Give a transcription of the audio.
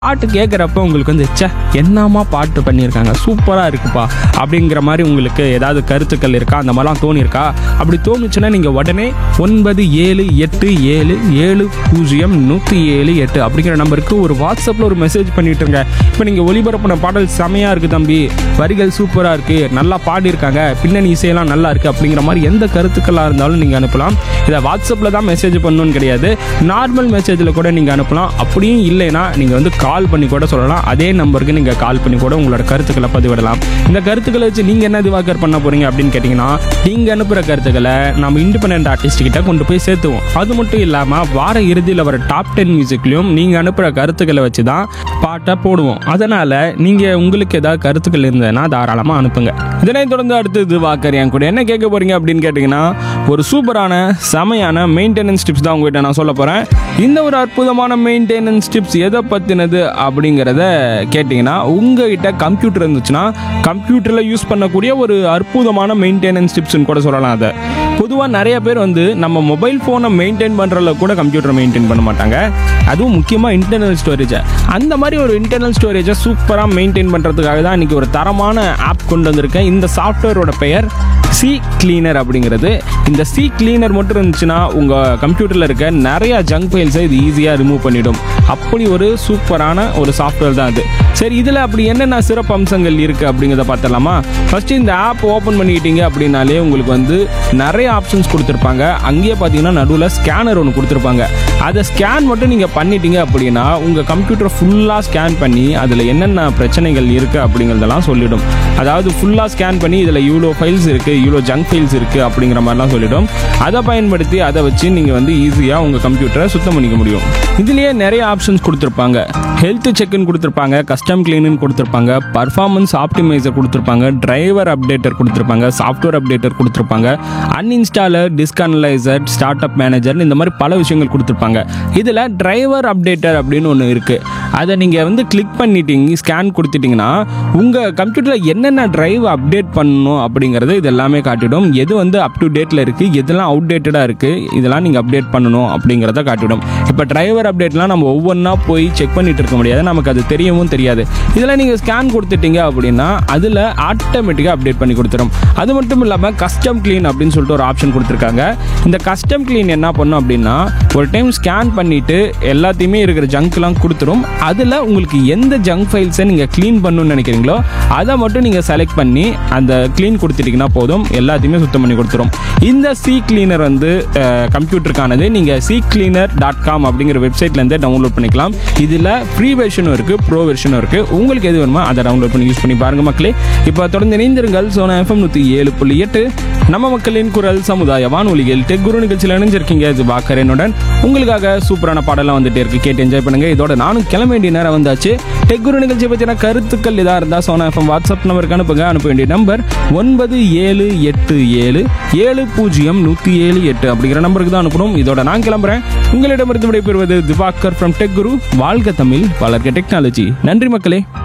பாட்டு கேட்குறப்ப உங்களுக்கு வந்து ச்சே என்னம்மா பாட்டு பண்ணியிருக்காங்க சூப்பராக இருக்குப்பா அப்படிங்கிற மாதிரி உங்களுக்கு ஏதாவது கருத்துக்கள் இருக்கா அந்த மாதிரிலாம் தோணியிருக்கா அப்படி தோணுச்சுன்னா நீங்கள் உடனே ஒன்பது ஏழு எட்டு ஏழு ஏழு பூஜ்ஜியம் நூற்றி ஏழு எட்டு அப்படிங்கிற நம்பருக்கு ஒரு வாட்ஸ்அப்பில் ஒரு மெசேஜ் பண்ணிட்டுருங்க இப்போ நீங்கள் ஒளிபரப்பின பாடல் செமையாக இருக்குது தம்பி வரிகள் சூப்பராக இருக்குது நல்லா பாடியிருக்காங்க பின்னணி இசையெல்லாம் நல்லா இருக்குது அப்படிங்கிற மாதிரி எந்த கருத்துக்களாக இருந்தாலும் நீங்கள் அனுப்பலாம் இதை வாட்ஸ்அப்பில் தான் மெசேஜ் பண்ணணும்னு கிடையாது நார்மல் மெசேஜில் கூட நீங்கள் அனுப்பலாம் அப்படியும் இல்லைன்னா நீங்கள் வந்து கால் பண்ணி கூட சொல்லலாம் அதே நம்பருக்கு நீங்கள் கால் பண்ணி கூட உங்களோட கருத்துக்களை பதிவிடலாம் இந்த கருத்துக்களை வச்சு நீங்கள் என்ன திவாகர் பண்ண போகிறீங்க அப்படின்னு கேட்டிங்கன்னா நீங்கள் அனுப்புகிற கருத்துக்களை நம்ம இண்டிபெண்ட் ஆர்டிஸ்ட் கிட்ட கொண்டு போய் சேர்த்துவோம் அது மட்டும் இல்லாமல் வார இறுதியில் வர டாப் டென் மியூசிக்லையும் நீங்கள் அனுப்புகிற கருத்துக்களை வச்சு தான் பாட்டை போடுவோம் அதனால் நீங்கள் உங்களுக்கு ஏதாவது கருத்துக்கள் இருந்ததுன்னா தாராளமாக அனுப்புங்க இதனைத் தொடர்ந்து அடுத்தது வாக்கர் என் கூட என்ன கேட்க போறீங்க அப்படின்னு கேட்டிங்கன்னா ஒரு சூப்பரான செமையான மெயின்டெனன்ஸ் டிப்ஸ் தான் உங்ககிட்ட நான் சொல்ல போகிறேன் இந்த ஒரு அற்புதமான மெயின்டெனன்ஸ் டிப்ஸ் எதை பற்றினது அப்படிங்கிறத கேட்டிங்கன்னா உங்ககிட்ட கம்ப்யூட்டர் இருந்துச்சுன்னா கம்ப்யூட்டரில் யூஸ் பண்ணக்கூடிய ஒரு அற்புதமான மெயின்டெனன்ஸ் டிப்ஸ்னு கூட சொல்லலாம் அதை பொதுவாக நிறைய பேர் வந்து நம்ம மொபைல் ஃபோனை மெயின்டைன் பண்ணுறதுல கூட கம்ப்யூட்டரை மெயின்டைன் பண்ண மாட்டாங்க அதுவும் முக்கியமாக இன்டர்னல் ஸ்டோரேஜை அந்த மாதிரி ஒரு இன்டர்னல் ஸ்டோரேஜை சூப்பராக மெயின்டைன் பண்ணுறதுக்காக தான் இன்றைக்கி ஒரு தரமான ஆப் கொண்டு வந்திருக்கேன் இந்த சாஃப்ட்வேரோட பெயர் சி கிளீனர் அப்படிங்கிறது இந்த சி கிளீனர் மட்டும் இருந்துச்சுன்னா உங்கள் கம்ப்யூட்டரில் இருக்க நிறைய ஜங்க் ஃபைல்ஸை இது ஈஸியாக ரிமூவ் பண்ணிடும் அப்படி ஒரு சூப்பரான ஒரு சாஃப்ட்வேர் தான் அது சரி இதில் அப்படி என்னென்ன சிறப்பு அம்சங்கள் இருக்குது அப்படிங்கிறத பார்த்துடலாமா ஃபஸ்ட்டு இந்த ஆப் ஓப்பன் பண்ணிக்கிட்டீங்க அப்படின்னாலே உங்களுக்கு வந்து நிறைய ஆப்ஷன்ஸ் கொடுத்துருப்பாங்க அங்கேயே பார்த்தீங்கன்னா நடுவில் ஸ்கேனர் ஒன்று கொடுத்துருப்பாங்க அதை ஸ்கேன் மட்டும் நீங்கள் பண்ணிட்டீங்க அப்படின்னா உங்கள் கம்ப்யூட்டரை ஃபுல்லாக ஸ்கேன் பண்ணி அதில் என்னென்ன பிரச்சனைகள் இருக்குது அப்படிங்கிறதெல்லாம் சொல்லிடும் அதாவது ஃபுல்லாக ஸ்கேன் பண்ணி இதில் இவ்வளோ ஃபைல்ஸ் இருக்குது இவ்வளோ ஜங்க் ஃபைல்ஸ் இருக்குது அப்படிங்கிற மாதிரிலாம் சொல்லிடும் அதை பயன்படுத்தி அதை வச்சு நீங்கள் வந்து ஈஸியாக உங்கள் கம்ப்யூட்டரை சுத்தம் பண்ணிக்க முடியும் இதுலேயே நிறைய ஆப்ஷன்ஸ் கொடுத்துருப்பாங்க ஹெல்த் செக்னு கொடுத்துருப்பாங்க கஸ்டம் கிளீனு கொடுத்துருப்பாங்க பர்ஃபார்மன்ஸ் ஆப்டிமைசர் கொடுத்துருப்பாங்க டிரைவர் அப்டேட்டர் கொடுத்துருப்பாங்க சாஃப்ட்வேர் அப்டேட்டர் கொடுத்துருப்பாங்க அன்இன்ஸ்டாலர் டிஸ்கனலைசர் ஸ்டார்ட் அப் மேனேஜர் இந்த மாதிரி பல விஷயங்கள் கொடுத்துருப்பாங்க இதில் டிரைவர் அப்டேட்டர் அப்படின்னு ஒன்று இருக்குது அதை நீங்கள் வந்து கிளிக் பண்ணிட்டீங்க ஸ்கேன் கொடுத்துட்டிங்கன்னா உங்கள் கம்ப்யூட்டரில் என்னென்ன டிரைவ் அப்டேட் பண்ணணும் அப்படிங்கிறது இது எல்லாமே காட்டிடும் எது வந்து அப் டு டேட்டில் இருக்குது எதெல்லாம் அவுடேட்டடாக இருக்குது இதெல்லாம் நீங்கள் அப்டேட் பண்ணணும் அப்படிங்கிறத காட்டிடும் இப்போ டிரைவர் அப்டேட்லாம் நம்ம ஒவ்வொன்றா போய் செக் பண்ணிட்டு இருக்க முடியாது நமக்கு அது தெரியவும் தெரியாது இதில் நீங்கள் ஸ்கேன் கொடுத்துட்டீங்க அப்படின்னா அதில் ஆட்டோமேட்டிக்காக அப்டேட் பண்ணி கொடுத்துரும் அது மட்டும் இல்லாமல் கஸ்டம் க்ளீன் அப்படின்னு சொல்லிட்டு ஒரு ஆப்ஷன் கொடுத்துருக்காங்க இந்த கஸ்டம் க்ளீன் என்ன பண்ணும் அப்படின்னா ஒரு டைம் ஸ்கேன் பண்ணிவிட்டு எல்லாத்தையுமே இருக்கிற ஜங்க்லாம் கொடுத்துரும் அதில் உங்களுக்கு எந்த ஜங்க் ஃபைல்ஸை நீங்கள் க்ளீன் பண்ணணும்னு நினைக்கிறீங்களோ அதை மட்டும் நீங்கள் செலக்ட் பண்ணி அந்த க்ளீன் கொடுத்துட்டிங்கன்னா போதும் எல்லாத்தையுமே சுத்தம் பண்ணி கொடுத்துரும் இந்த சி கிளீனர் வந்து கம்ப்யூட்டருக்கானது நீங்கள் சி கிளீனர் டாட் காம் அப்படிங்கிற வெப்சைட்லேருந்தே டவுன்லோட் பண்ணிக்கலாம் இதில் ஃப்ரீ வெர்ஷனும் இருக்குது ப்ரோ வெர்ஷனும் இருக்குது உங்களுக்கு எது வேணுமோ அதை டவுன்லோட் பண்ணி யூஸ் பண்ணி பாருங்கள் மக்களே இப்போ தொடர்ந்து இணைந்திருங்கள் சோனா எஃப்எம் நூற்றி ஏழு புள்ளி எட்டு நம்ம மக்களின் குரல் சமுதாய வானொலிகள் டெக் குரு நிகழ்ச்சியில் இணைஞ்சிருக்கீங்க இது பாக்கரனுடன் உங்களுக்காக சூப்பரான பாடலாம் வந்துட்டே இருக்கு கேட்டு என்ஜாய் பண்ணுங்க இதோட நானும் கிளம்ப வேண்டிய நேரம் வந்தாச்சு டெக் குரு நிகழ்ச்சியை பற்றின கருத்துக்கள் இதாக இருந்தால் சோனா எஃப்எம் வாட்ஸ்அப் நம்பருக்கு அனுப்புங்க அனுப்ப வேண்டிய நம்பர் ஒன்பது ஏழு எட்டு ஏழு ஏழு பூஜ்ஜியம் நூற்றி ஏழு எட்டு அப்படிங்கிற நம்பருக்கு தான் அனுப்பணும் இதோட நான் கிளம்புறேன் உங்களிடமிருந்து விடைபெறுவது திவாகர் ஃப்ரம் டெக் குரு வாழ்க தமிழ் வளர்க்க டெக்னாலஜி நன்றி மக்களே